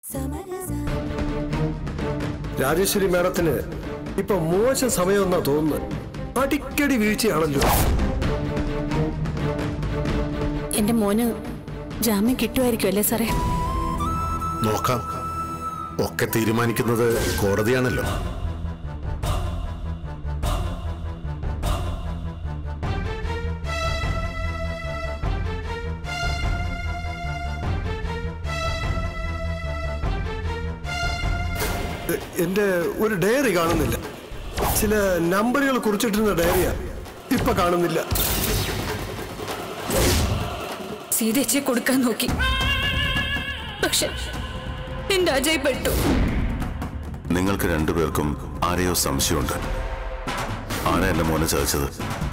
രാജേശ്വരി മാഡത്തിന് ഇപ്പൊ മോശം സമയമെന്നാ തോന്നുന്നത് അടിക്കടി വീഴ്ചയാണല്ലോ എന്റെ മോന് ജാമ്യം കിട്ടുമായിരിക്കും അല്ലേ സാറേ നോക്കാം ഒക്കെ തീരുമാനിക്കുന്നത് കോടതിയാണല്ലോ എ- എന്റെ ഒരു ഡയറി കാണുന്നില്ല ചില നമ്പറുകൾ കുറിച്ചിട്ടിരുന്ന ഡയറിയാ ഇപ്പൊ കാണുന്നില്ല സീതേച്ചിയെ കൊടുക്കാൻ നോക്കി പക്ഷെ എന്റെ അജയ് പെട്ടു നിങ്ങൾക്ക് രണ്ടുപേർക്കും ആരെയോ സംശയമുണ്ട് ആരാ എന്റെ മോനെ ചതിച്ചത്